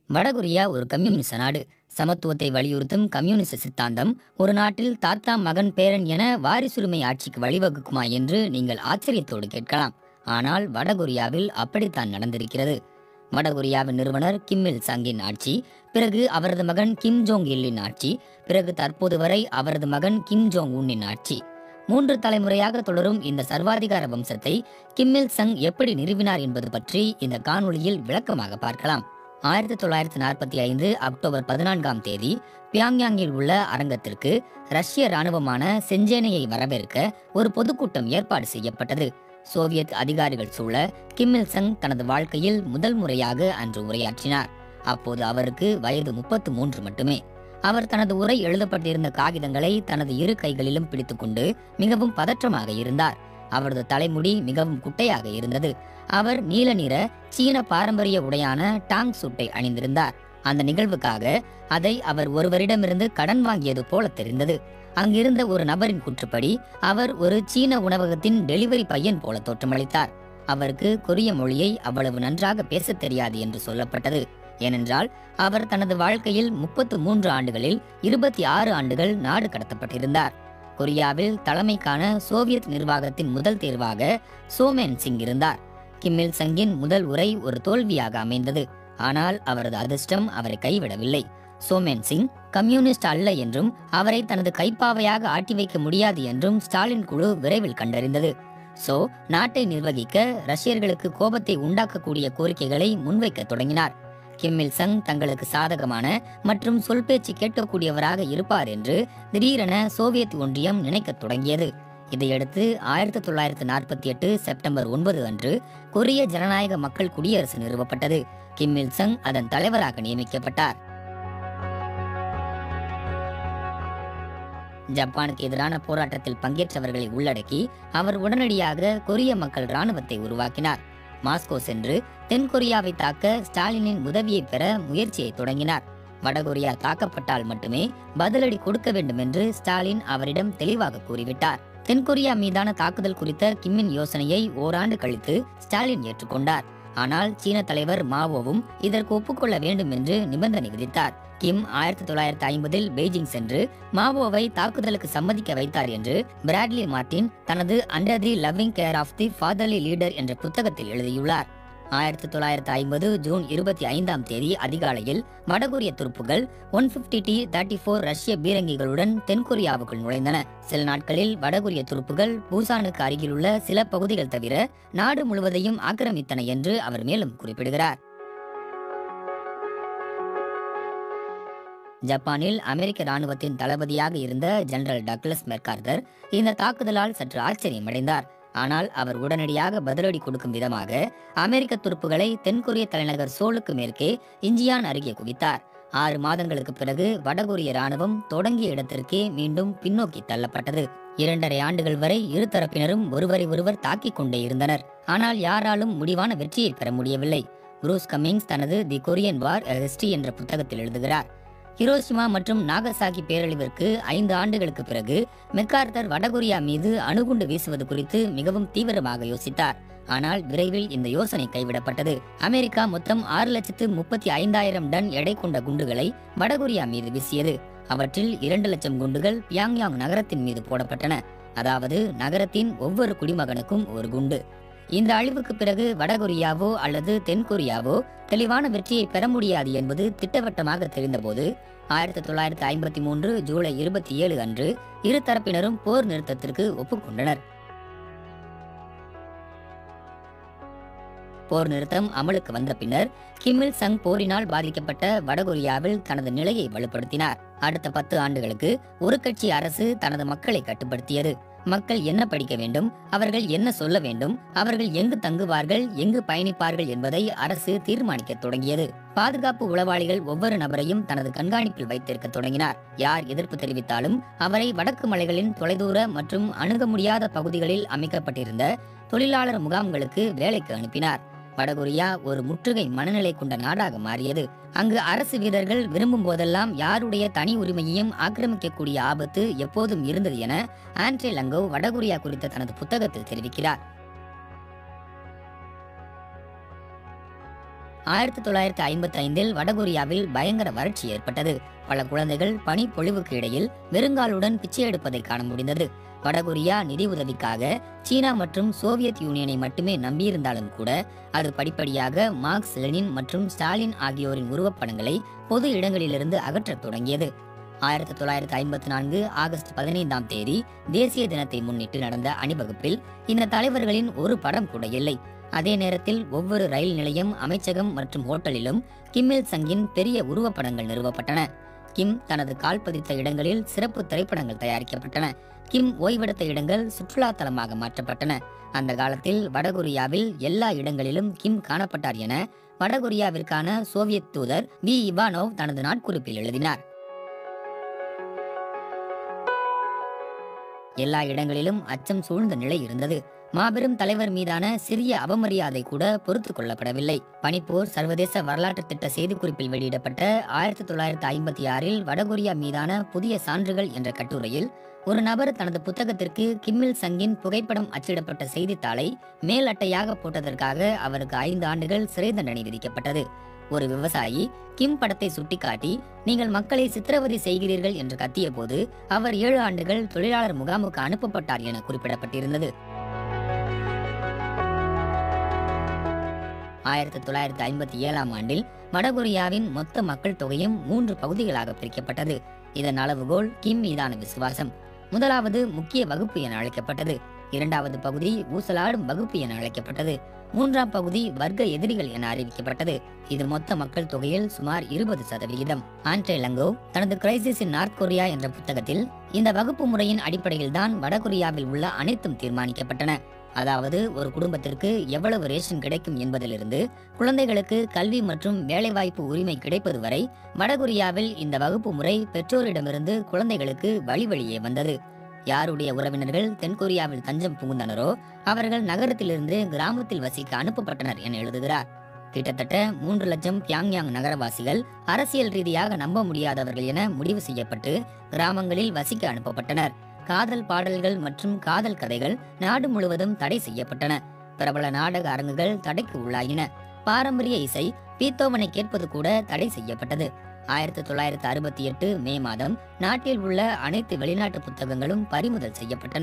வடகொரியா ஒரு கம்யூனிச நாடு சமத்துவத்தை வலியுறுத்தும் கம்யூனிச சித்தாந்தம் ஒரு நாட்டில் தாத்தா மகன் பேரன் என வாரிசுரிமை ஆட்சிக்கு வழிவகுக்குமா என்று நீங்கள் ஆச்சரியத்தோடு கேட்கலாம் ஆனால் வடகொரியாவில் அப்படித்தான் நடந்திருக்கிறது வடகொரியாவின் நிறுவனர் கிம் இல் சங்கின் ஆட்சி பிறகு அவரது மகன் கிம் ஜோங் இல்லின் ஆட்சி பிறகு தற்போது வரை அவரது மகன் கிம் ஜோங் உன்னின் ஆட்சி மூன்று தலைமுறையாக தொடரும் இந்த சர்வாதிகார வம்சத்தை கிம் இல் சங் எப்படி நிறுவினார் என்பது பற்றி இந்த காணொளியில் விளக்கமாக பார்க்கலாம் ஆயிரத்தி தொள்ளாயிரத்தி நாற்பத்தி ஐந்து அக்டோபர் பதினான்காம் தேதி பியாங்யாங்கில் உள்ள அரங்கத்திற்கு ரஷ்ய ராணுவமான செஞ்சேனையை வரவேற்க ஒரு பொதுக்கூட்டம் ஏற்பாடு செய்யப்பட்டது சோவியத் அதிகாரிகள் சூழ கிம் இல் சங் தனது வாழ்க்கையில் முதல் முறையாக அன்று உரையாற்றினார் அப்போது அவருக்கு வயது முப்பத்து மூன்று மட்டுமே அவர் தனது உரை எழுதப்பட்டிருந்த காகிதங்களை தனது இரு கைகளிலும் பிடித்துக்கொண்டு மிகவும் பதற்றமாக இருந்தார் அவரது தலைமுடி மிகவும் குட்டையாக இருந்தது அவர் நீல நிற சீன பாரம்பரிய உடையான டாங் சூட்டை அணிந்திருந்தார் அந்த நிகழ்வுக்காக அதை அவர் ஒருவரிடமிருந்து கடன் வாங்கியது போல தெரிந்தது அங்கிருந்த ஒரு நபரின் கூற்றுப்படி அவர் ஒரு சீன உணவகத்தின் டெலிவரி பையன் போல தோற்றமளித்தார் அவருக்கு கொரிய மொழியை அவ்வளவு நன்றாக பேசத் தெரியாது என்று சொல்லப்பட்டது ஏனென்றால் அவர் தனது வாழ்க்கையில் முப்பத்து மூன்று ஆண்டுகளில் இருபத்தி ஆறு ஆண்டுகள் நாடு கடத்தப்பட்டிருந்தார் கொரியாவில் தலைமைக்கான சோவியத் நிர்வாகத்தின் முதல் தேர்வாக சோமேன் சிங் இருந்தார் கிம் இல் சங்கின் முதல் உரை ஒரு தோல்வியாக அமைந்தது ஆனால் அவரது அதிர்ஷ்டம் அவரை கைவிடவில்லை சோமேன் சிங் கம்யூனிஸ்ட் அல்ல என்றும் அவரை தனது கைப்பாவையாக ஆட்டி வைக்க முடியாது என்றும் ஸ்டாலின் குழு விரைவில் கண்டறிந்தது சோ நாட்டை நிர்வகிக்க ரஷ்யர்களுக்கு கோபத்தை உண்டாக்கக்கூடிய கோரிக்கைகளை முன்வைக்க தொடங்கினார் கிம் இல் சங் தங்களுக்கு சாதகமான மற்றும் சொல் பேச்சு கேட்கக்கூடியவராக இருப்பார் என்று திடீரென சோவியத் ஒன்றியம் நினைக்கத் தொடங்கியது இதையடுத்து ஆயிரத்தி தொள்ளாயிரத்து நாற்பத்தி எட்டு செப்டம்பர் ஒன்பது அன்று கொரிய ஜனநாயக மக்கள் குடியரசு நிறுவப்பட்டது கிம் இல் சங் அதன் தலைவராக நியமிக்கப்பட்டார் ஜப்பானுக்கு எதிரான போராட்டத்தில் பங்கேற்றவர்களை உள்ளடக்கி அவர் உடனடியாக கொரிய மக்கள் ராணுவத்தை உருவாக்கினார் மாஸ்கோ சென்று தென்கொரியாவை தாக்க ஸ்டாலினின் உதவியை பெற முயற்சியை தொடங்கினார் வடகொரியா தாக்கப்பட்டால் மட்டுமே பதிலடி கொடுக்க வேண்டும் என்று ஸ்டாலின் அவரிடம் தெளிவாக கூறிவிட்டார் தென்கொரியா மீதான தாக்குதல் குறித்த கிம்மின் யோசனையை ஓராண்டு கழித்து ஸ்டாலின் ஏற்றுக்கொண்டார் ஆனால் சீன தலைவர் மாவோவும் இதற்கு ஒப்புக்கொள்ள வேண்டும் என்று நிபந்தனை விதித்தார் கிம் ஆயிரத்தி தொள்ளாயிரத்தி ஐம்பதில் பெய்ஜிங் சென்று மாவோவை தாக்குதலுக்கு சம்மதிக்க வைத்தார் என்று பிராட்லி மார்டின் தனது under the loving care of the fatherly leader என்ற புத்தகத்தில் எழுதியுள்ளார் ஆயிரத்தி தொள்ளாயிரத்தி ஐம்பது ஜூன் இருபத்தி ஐந்தாம் தேதி அதிகாலையில் வடகொரிய துருப்புகள் one fifty T thirty four ரஷ்ய பீரங்கிகளுடன் தென்கொரியாவுக்குள் நுழைந்தன சில நாட்களில் வடகொரிய துருப்புகள் பூசானுக்கு அருகிலுள்ள சில பகுதிகள் தவிர நாடு முழுவதையும் ஆக்கிரமித்தன என்று அவர் மேலும் குறிப்பிடுகிறார் ஜப்பானில் அமெரிக்க ராணுவத்தின் தளபதியாக இருந்த ஜெனரல் டக்ளஸ் மெர்கார்தர் இந்த தாக்குதலால் சற்று ஆச்சரியமடைந்தார் ஆனால் அவர் உடனடியாக பதிலடி கொடுக்கும் விதமாக அமெரிக்க துருப்புகளை தென்கொரிய தலைநகர் சோலுக்கு மேற்கே இஞ்சியான் அருகே குவித்தார் ஆறு மாதங்களுக்கு பிறகு வடகொரிய ராணுவம் தொடங்கிய இடத்திற்கே மீண்டும் பின்னோக்கி தள்ளப்பட்டது இரண்டரை ஆண்டுகள் வரை இரு தரப்பினரும் ஒருவரை ஒருவர் தாக்கிக் கொண்டே இருந்தனர் ஆனால் யாராலும் முடிவான வெற்றியை பெற முடியவில்லை புரூஸ் கமிங்ஸ் தனது தி கொரியன் வார் ஹிஸ்டரி என்ற புத்தகத்தில் எழுதுகிறார் ஹிரோஷிமா மற்றும் நாகசாகி பேரழிவிற்கு ஐந்து ஆண்டுகளுக்கு பிறகு மெக்கார்தர் வடகொரியா மீது அணுகுண்டு வீசுவது குறித்து மிகவும் தீவிரமாக யோசித்தார் ஆனால் விரைவில் இந்த யோசனை கைவிடப்பட்டது அமெரிக்கா மொத்தம் ஆறு லட்சத்து முப்பத்தி ஐந்தாயிரம் டன் எடை கொண்ட குண்டுகளை வடகொரியா மீது வீசியது அவற்றில் இரண்டு லட்சம் குண்டுகள் பியாங்யாங் நகரத்தின் மீது போடப்பட்டன அதாவது நகரத்தின் ஒவ்வொரு குடிமகனுக்கும் ஒரு குண்டு இந்த அழிவுக்கு பிறகு வடகொரியாவோ அல்லது தென்கொரியாவோ தெளிவான வெற்றியை பெற முடியாது என்பது திட்டவட்டமாக தெரிந்தபோது ஆயிரத்தி தொள்ளாயிரத்தி ஐம்பத்தி மூன்று ஜூலை இருபத்தி ஏழு அன்று இரு தரப்பினரும் போர் நிறுத்தத்திற்கு ஒப்புக்கொண்டனர் போர் நிறுத்தம் அமலுக்கு வந்த பின்னர் கிம்மில் சங் போரினால் பாதிக்கப்பட்ட வடகொரியாவில் தனது நிலையை வலுப்படுத்தினார் அடுத்த பத்து ஆண்டுகளுக்கு ஒரு கட்சி அரசு தனது மக்களை கட்டுப்படுத்தியது மக்கள் என்ன படிக்க வேண்டும் அவர்கள் என்ன சொல்ல வேண்டும் அவர்கள் எங்கு தங்குவார்கள் எங்கு பயணிப்பார்கள் என்பதை அரசு தீர்மானிக்க தொடங்கியது பாதுகாப்பு உளவாளிகள் ஒவ்வொரு நபரையும் தனது கண்காணிப்பில் வைத்திருக்க தொடங்கினார் யார் எதிர்ப்பு தெரிவித்தாலும் அவரை வடக்கு மலைகளின் தொலைதூர மற்றும் அணுக முடியாத பகுதிகளில் அமைக்கப்பட்டிருந்த தொழிலாளர் முகாம்களுக்கு வேலைக்கு அனுப்பினார் வடகொரியா ஒரு முற்றுகை மனநிலை கொண்ட நாடாக மாறியது அங்கு அரசு வீரர்கள் விரும்பும் போதெல்லாம் யாருடைய தனி உரிமையையும் ஆக்கிரமிக்கக்கூடிய ஆபத்து எப்போதும் இருந்தது என ஆண்ட்ரே லங்கோ வடகொரியா குறித்த தனது புத்தகத்தில் தெரிவிக்கிறார் ஆயிரத்தி தொள்ளாயிரத்தி ஐம்பத்தி ஐந்தில் வடகொரியாவில் பயங்கர வறட்சி ஏற்பட்டது பல குழந்தைகள் பனி பொழிவுக்கு இடையில் வெறுங்காலுடன் பிச்சை எடுப்பதை காண முடிந்தது வடகொரியா நிதி உதவிக்காக சீனா மற்றும் சோவியத் யூனியனை மட்டுமே நம்பியிருந்தாலும் கூட அது படிப்படியாக மார்க்ஸ் லெனின் மற்றும் ஸ்டாலின் ஆகியோரின் உருவப்படங்களை பொது இடங்களிலிருந்து அகற்றத் தொடங்கியது ஆயிரத்தி தொள்ளாயிரத்தி ஐம்பத்தி நான்கு ஆகஸ்ட் பதினைந்தாம் தேதி தேசிய தினத்தை முன்னிட்டு நடந்த அணிவகுப்பில் இந்த தலைவர்களின் ஒரு படம் கூட இல்லை அதே நேரத்தில் ஒவ்வொரு ரயில் நிலையம் அமைச்சகம் மற்றும் ஹோட்டலிலும் கிம்மில் சங்கின் பெரிய உருவப்படங்கள் நிறுவப்பட்டன கிம் தனது கால் பதித்த இடங்களில் சிறப்பு திரைப்படங்கள் தயாரிக்கப்பட்டன கிம் ஓய்வெடுத்த இடங்கள் சுற்றுலா தலமாக மாற்றப்பட்டன அந்த காலத்தில் வடகொரியாவில் எல்லா இடங்களிலும் கிம் காணப்பட்டார் என வடகொரியாவிற்கான சோவியத் தூதர் வி இவானோவ் தனது நாட்குறிப்பில் எழுதினார் எல்லா இடங்களிலும் அச்சம் சூழ்ந்த நிலை இருந்தது மாபெரும் தலைவர் மீதான சிறிய அவமரியாதை கூட பொறுத்து கொள்ளப்படவில்லை பனிப்போர் சர்வதேச வரலாற்று திட்ட செய்திக்குறிப்பில் வெளியிடப்பட்ட ஆயிரத்தி தொள்ளாயிரத்தி ஐம்பத்தி ஆறில் வடகொரியா மீதான புதிய சான்றுகள் என்ற கட்டுரையில் ஒரு நபர் தனது புத்தகத்திற்கு கிம்மில் சங்கின் புகைப்படம் அச்சிடப்பட்ட செய்தித்தாளை மேல் அட்டையாக போட்டதற்காக அவருக்கு ஐந்து ஆண்டுகள் சிறை தண்டனை விதிக்கப்பட்டது ஒரு விவசாயி கிம் படத்தை சுட்டிக்காட்டி நீங்கள் மக்களை சித்திரவதை செய்கிறீர்கள் என்று கத்திய போது அவர் ஏழு ஆண்டுகள் தொழிலாளர் முகாமுக்கு அனுப்பப்பட்டார் என குறிப்பிடப்பட்டிருந்தது ஆயிரத்தி தொள்ளாயிரத்தி ஐம்பத்தி ஏழாம் ஆண்டில் வடகொரியாவின் மொத்த மக்கள் தொகையும் மூன்று பகுதிகளாக பிரிக்கப்பட்டது இதன் அளவுகோல் கிம் மீதான விசுவாசம் முதலாவது முக்கிய வகுப்பு என அழைக்கப்பட்டது இரண்டாவது பகுதி ஊசலாடும் வகுப்பு என அழைக்கப்பட்டது மூன்றாம் பகுதி வர்க்க எதிரிகள் என அறிவிக்கப்பட்டது இது மொத்த மக்கள் தொகையில் சுமார் இருபது சதவிகிதம் ஆண்ட்ரே லங்கோ தனது கிரைசிஸ் இன் நார்த் கொரியா என்ற புத்தகத்தில் இந்த வகுப்பு முறையின் அடிப்படையில் தான் வடகொரியாவில் உள்ள அனைத்தும் தீர்மானிக்கப்பட்டன அதாவது ஒரு குடும்பத்திற்கு எவ்வளவு ரேஷன் கிடைக்கும் என்பதிலிருந்து குழந்தைகளுக்கு கல்வி மற்றும் வேலைவாய்ப்பு உரிமை கிடைப்பது வரை வடகொரியாவில் இந்த வகுப்பு முறை பெற்றோரிடமிருந்து குழந்தைகளுக்கு வழி வழியே வந்தது யாருடைய உறவினர்கள் தென்கொரியாவில் தஞ்சம் புகுந்தனரோ அவர்கள் நகரத்திலிருந்து கிராமத்தில் வசிக்க அனுப்பப்பட்டனர் என எழுதுகிறார் கிட்டத்தட்ட மூன்று லட்சம் பியாங்யாங் நகரவாசிகள் அரசியல் ரீதியாக நம்ப முடியாதவர்கள் என முடிவு செய்யப்பட்டு கிராமங்களில் வசிக்க அனுப்பப்பட்டனர் காதல் பாடல்கள் மற்றும் காதல் கதைகள் நாடு முழுவதும் தடை செய்யப்பட்டன பிரபல நாடக அரங்குகள் தடைக்கு உள்ளாயின பாரம்பரிய இசை பீத்தோவனை கேட்பது கூட தடை செய்யப்பட்டது ஆயிரத்தி தொள்ளாயிரத்தி அறுபத்தி எட்டு மே மாதம் நாட்டில் உள்ள அனைத்து வெளிநாட்டு புத்தகங்களும் பறிமுதல் செய்யப்பட்டன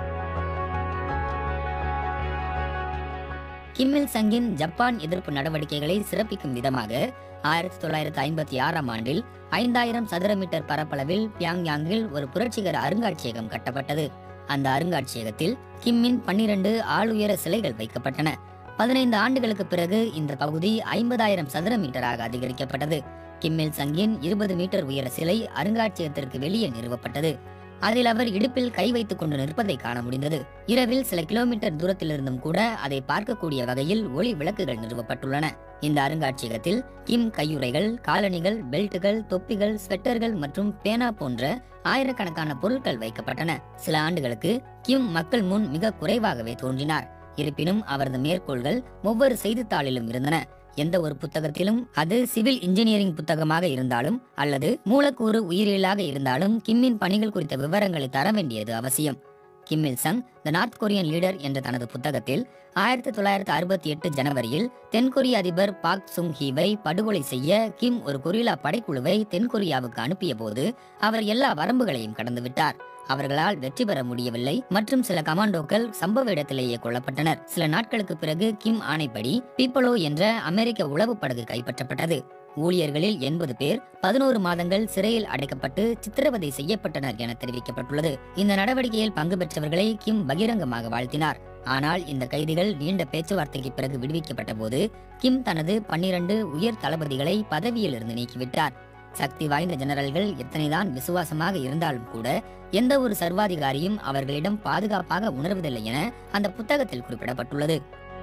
கிம்மில் சங்கின் ஜப்பான் எதிர்ப்பு நடவடிக்கைகளை சிறப்பிக்கும் விதமாக ஆயிரத்தி தொள்ளாயிரத்தி ஐம்பத்தி ஆறாம் ஆண்டில் ஐந்தாயிரம் சதுர மீட்டர் பரப்பளவில் பியாங்யாங்கில் ஒரு புரட்சிகர அருங்காட்சியகம் கட்டப்பட்டது அந்த அருங்காட்சியகத்தில் கிம்மின் பன்னிரண்டு ஆளுயர சிலைகள் வைக்கப்பட்டன பதினைந்து ஆண்டுகளுக்கு பிறகு இந்த பகுதி ஐம்பதாயிரம் சதுர மீட்டராக அதிகரிக்கப்பட்டது கிம்மில் சங்கின் இருபது மீட்டர் உயர சிலை அருங்காட்சியகத்திற்கு வெளியே நிறுவப்பட்டது அதில் அவர் இடுப்பில் கை வைத்துக் கொண்டு நிற்பதை காண முடிந்தது இரவில் சில கிலோமீட்டர் தூரத்திலிருந்தும் கூட அதை பார்க்கக்கூடிய வகையில் ஒளி விளக்குகள் நிறுவப்பட்டுள்ளன இந்த அருங்காட்சியகத்தில் கிம் கையுறைகள் காலணிகள் பெல்ட்டுகள் தொப்பிகள் ஸ்வெட்டர்கள் மற்றும் பேனா போன்ற ஆயிரக்கணக்கான பொருட்கள் வைக்கப்பட்டன சில ஆண்டுகளுக்கு கிம் மக்கள் முன் மிக குறைவாகவே தோன்றினார் இருப்பினும் அவரது மேற்கோள்கள் ஒவ்வொரு செய்தித்தாளிலும் இருந்தன எந்த ஒரு புத்தகத்திலும் அது சிவில் இன்ஜினியரிங் புத்தகமாக இருந்தாலும் அல்லது மூலக்கூறு உயிரியலாக இருந்தாலும் கிம்மின் பணிகள் குறித்த விவரங்களை தர வேண்டியது அவசியம் Kim Il Sung the north Korean leader என்ற தனது புத்தகத்தில் ஆயிரத்தி தொள்ளாயிரத்தி அறுபத்தி எட்டு ஜனவரியில் தென்கொரிய அதிபர் பாக் சுங் ஹீவை படுகொலை செய்ய கிம் ஒரு கொரில்லா படைக்குழுவை தென்கொரியாவுக்கு அனுப்பிய போது அவர் எல்லா வரம்புகளையும் கடந்து விட்டார் அவர்களால் வெற்றி பெற முடியவில்லை மற்றும் சில கமாண்டோக்கள் சம்பவ இடத்திலேயே கொல்லப்பட்டனர் சில நாட்களுக்கு பிறகு கிம் ஆணைப்படி பீப்பலோ என்ற அமெரிக்க உளவு படகு கைப்பற்றப்பட்டது ஊழியர்களில் எண்பது பேர் பதினோரு மாதங்கள் சிறையில் அடைக்கப்பட்டு சித்திரவதை செய்யப்பட்டனர் என தெரிவிக்கப்பட்டுள்ளது இந்த நடவடிக்கையில் பங்கு பெற்றவர்களை கிம் பகிரங்கமாக வாழ்த்தினார் ஆனால் இந்த கைதிகள் நீண்ட பேச்சுவார்த்தைக்கு பிறகு விடுவிக்கப்பட்ட போது கிம் தனது பன்னிரண்டு உயர் தளபதிகளை பதவியில் இருந்து நீக்கிவிட்டார் சக்தி வாய்ந்த ஜெனரல்கள் எத்தனைதான் விசுவாசமாக இருந்தாலும் கூட எந்த ஒரு சர்வாதிகாரியும் அவர்களிடம் பாதுகாப்பாக உணர்வதில்லை என அந்த புத்தகத்தில் குறிப்பிடப்பட்டுள்ளது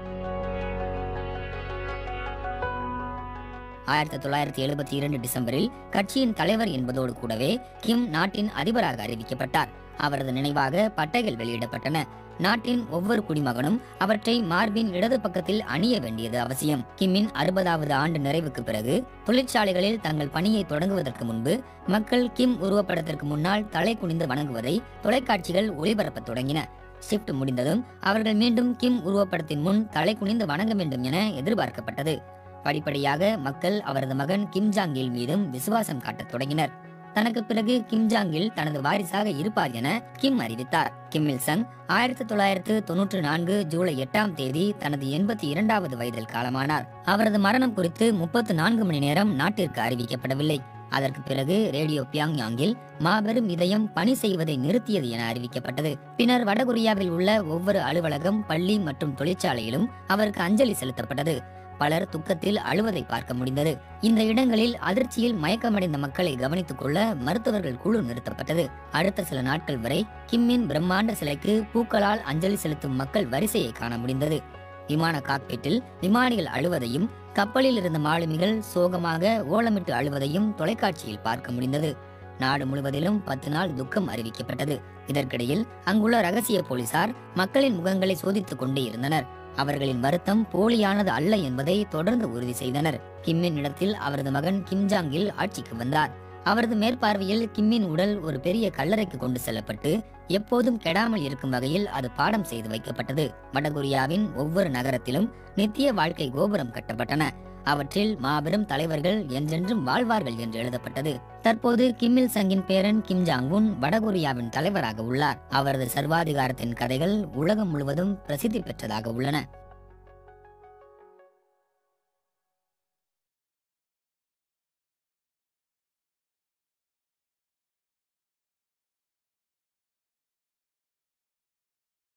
ஆயிரத்தி தொள்ளாயிரத்தி எழுபத்தி இரண்டு டிசம்பரில் கட்சியின் தலைவர் என்பதோடு கூடவே கிம் நாட்டின் அதிபராக அறிவிக்கப்பட்டார் அவரது நினைவாக பட்டைகள் வெளியிடப்பட்டன நாட்டின் ஒவ்வொரு குடிமகனும் அவற்றை மார்பின் இடது பக்கத்தில் அணிய வேண்டியது அவசியம் கிம்மின் அறுபதாவது ஆண்டு நிறைவுக்கு பிறகு தொழிற்சாலைகளில் தங்கள் பணியை தொடங்குவதற்கு முன்பு மக்கள் கிம் உருவப்படத்திற்கு முன்னால் தலை குனிந்து வணங்குவதை தொலைக்காட்சிகள் ஒளிபரப்பத் தொடங்கின ஷிப்ட் முடிந்ததும் அவர்கள் மீண்டும் கிம் உருவப்படத்தின் முன் தலை குனிந்து வணங்க வேண்டும் என எதிர்பார்க்கப்பட்டது படிப்படியாக மக்கள் அவரது மகன் கிம் ஜாங் இல் மீதும் விசுவாசம் காட்டத் தொடங்கினர் தனக்கு பிறகு கிம் ஜாங் இல் தனது வாரிசாக இருப்பார் என கிம் அறிவித்தார் கிம் இல் சங் ஆயிரத்தி தொள்ளாயிரத்து தொன்னூற்று நான்கு ஜூலை எட்டாம் தேதி தனது எண்பத்தி இரண்டாவது வயதில் காலமானார் அவரது மரணம் குறித்து முப்பத்து நான்கு மணி நேரம் நாட்டிற்கு அறிவிக்கப்படவில்லை அதற்கு பிறகு ரேடியோ பியாங்யாங்கில் மாபெரும் இதயம் பணி செய்வதை நிறுத்தியது என அறிவிக்கப்பட்டது பின்னர் வடகொரியாவில் உள்ள ஒவ்வொரு அலுவலகம் பள்ளி மற்றும் தொழிற்சாலையிலும் அவருக்கு அஞ்சலி செலுத்தப்பட்டது பலர் துக்கத்தில் அழுவதை பார்க்க முடிந்தது இந்த இடங்களில் அதிர்ச்சியில் மயக்கமடைந்த மக்களை கவனித்துக் கொள்ள மருத்துவர்கள் குழு நிறுத்தப்பட்டது அடுத்த சில நாட்கள் வரை கிம்மின் பிரம்மாண்ட சிலைக்கு பூக்களால் அஞ்சலி செலுத்தும் மக்கள் வரிசையை காண முடிந்தது விமான காக்பீட்டில் விமானிகள் அழுவதையும் கப்பலில் இருந்த மாலுமிகள் சோகமாக ஓலமிட்டு அழுவதையும் தொலைக்காட்சியில் பார்க்க முடிந்தது நாடு முழுவதிலும் பத்து நாள் துக்கம் அறிவிக்கப்பட்டது இதற்கிடையில் அங்குள்ள ரகசிய போலீசார் மக்களின் முகங்களை சோதித்துக் கொண்டே இருந்தனர் அவர்களின் வருத்தம் போலியானது அல்ல என்பதை தொடர்ந்து உறுதி செய்தனர் கிம்மின் இடத்தில் அவரது மகன் கிம் ஜாங் இல் ஆட்சிக்கு வந்தார் அவரது மேற்பார்வையில் கிம்மின் உடல் ஒரு பெரிய கல்லறைக்கு கொண்டு செல்லப்பட்டு எப்போதும் கெடாமல் இருக்கும் வகையில் அது பாடம் செய்து வைக்கப்பட்டது வடகொரியாவின் ஒவ்வொரு நகரத்திலும் நித்திய வாழ்க்கை கோபுரம் கட்டப்பட்டன அவற்றில் மாபெரும் தலைவர்கள் என்றென்றும் வாழ்வார்கள் என்று எழுதப்பட்டது தற்போது கிம்மில் சங்கின் பேரன் கிம் ஜாங் உன் வடகொரியாவின் தலைவராக உள்ளார் அவரது சர்வாதிகாரத்தின் கதைகள் உலகம் முழுவதும் பிரசித்தி பெற்றதாக உள்ளன